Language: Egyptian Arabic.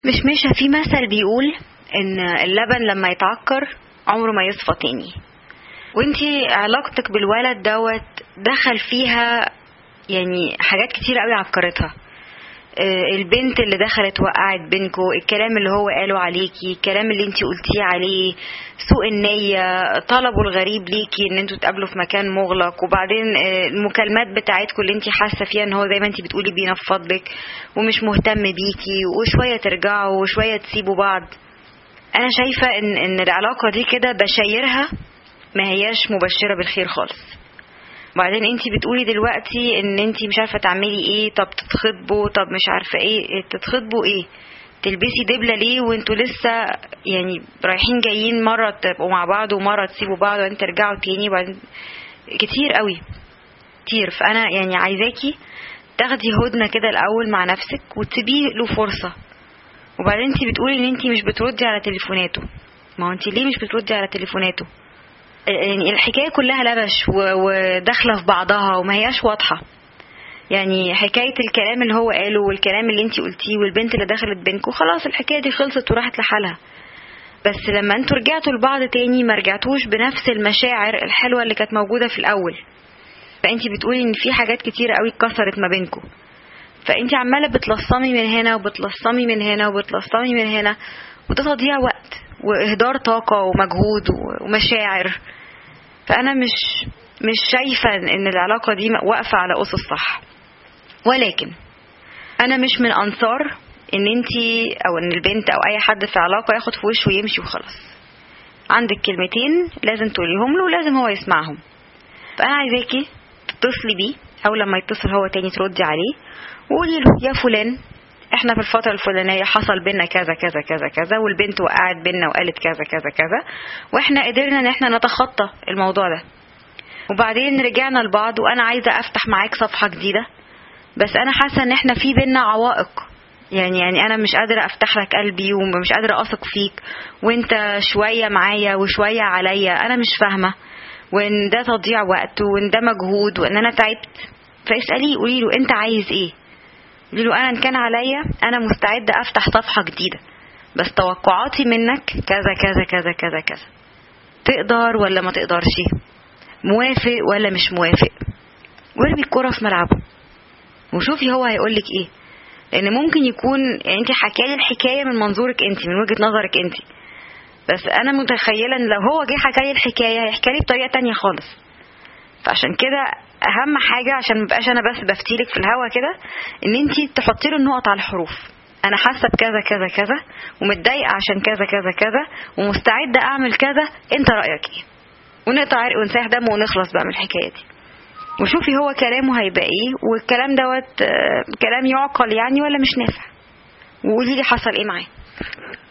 مش مش في مثل بيقول ان اللبن لما يتعكر عمره ما يصفى تاني وانتي علاقتك بالولد دوت دخل فيها يعني حاجات كتير قوي عكرتها آه، البنت اللي دخلت وقعت بينكو الكلام اللي هو قاله عليكي الكلام اللي انتي قلتيه عليه سوء النية طلبه الغريب ليكي ان انتوا تقابلوا في مكان مغلق وبعدين آه، المكالمات بتاعتكم اللي انتي حاسة فيها ان هو زي ما انتي بتقولي بينفض لك ومش مهتم بيكي وشوية ترجعوا وشوية تسيبوا بعض انا شايفة ان ان العلاقة دي كده بشايرها ما هياش مبشرة بالخير خالص وبعدين انت بتقولي دلوقتي ان انت مش عارفه تعملي ايه طب تتخطبوا طب مش عارفه ايه تتخطبوا ايه تلبسي دبله ليه وانتوا لسه يعني رايحين جايين مره تبقوا مع بعض ومره تسيبوا بعض وبعدين ترجعوا تاني وبعدين كتير قوي كتير فانا يعني عايزاكي تاخدي هدنه كده الاول مع نفسك وتسيبيه له فرصه وبعدين انت بتقولي ان انت مش بتردي على تليفوناته ما هو انت ليه مش بتردي على تليفوناته يعني الحكايه كلها لبش و- وداخله في بعضها وما هياش واضحه يعني حكايه الكلام اللي هو قاله والكلام اللي انت قلتيه والبنت اللي دخلت بينكم خلاص الحكايه دي خلصت وراحت لحالها بس لما انتوا رجعتوا لبعض تاني ما رجعتوش بنفس المشاعر الحلوه اللي كانت موجوده في الاول فانت بتقولي ان في حاجات كتير قوي اتكسرت ما بينكم فانت عماله بتلصمي من هنا وبتلصمي من هنا وبتلصمي من هنا وده تضييع وقت واهدار طاقه ومجهود و- ومشاعر فانا مش مش شايفه ان العلاقه دي واقفه على اسس صح ولكن انا مش من انصار ان انتي او ان البنت او اي حد في علاقه ياخد في وشه ويمشي وخلاص عندك كلمتين لازم تقوليهم له ولازم هو يسمعهم فانا عايزاكي تتصلي بيه او لما يتصل هو تاني تردي عليه وقولي له يا فلان احنا في الفترة الفلانية حصل بينا كذا كذا كذا كذا والبنت وقعت بينا وقالت كذا كذا كذا واحنا قدرنا ان احنا نتخطى الموضوع ده وبعدين رجعنا لبعض وانا عايزة افتح معاك صفحة جديدة بس انا حاسة ان احنا في بينا عوائق يعني يعني انا مش قادرة افتح لك قلبي ومش قادرة اثق فيك وانت شوية معايا وشوية عليا انا مش فاهمة وان ده تضييع وقت وان ده مجهود وان انا تعبت فاسأليه قولي له انت عايز ايه قولي له انا ان كان عليا انا مستعدة افتح صفحة جديدة بس توقعاتي منك كذا كذا كذا كذا كذا تقدر ولا ما تقدرش موافق ولا مش موافق وارمي الكرة في ملعبه وشوفي هو هيقولك ايه لان ممكن يكون يعني انت حكالي الحكايه من منظورك انت من وجهه نظرك انت بس انا متخيله ان لو هو جه حكالي الحكايه هيحكالي بطريقه تانية خالص فعشان كده اهم حاجه عشان مبقاش انا بس بفتيلك في الهوا كده ان انت تحطي له النقط على الحروف انا حاسه بكذا كذا كذا ومتضايقه عشان كذا كذا كذا ومستعده اعمل كذا انت رايك ايه ونقطع عرق ونسيح دم ونخلص بقى من الحكايه دي وشوفي هو كلامه هيبقى ايه والكلام دوت آه، كلام يعقل يعني ولا مش نافع وقولي لي حصل ايه معاه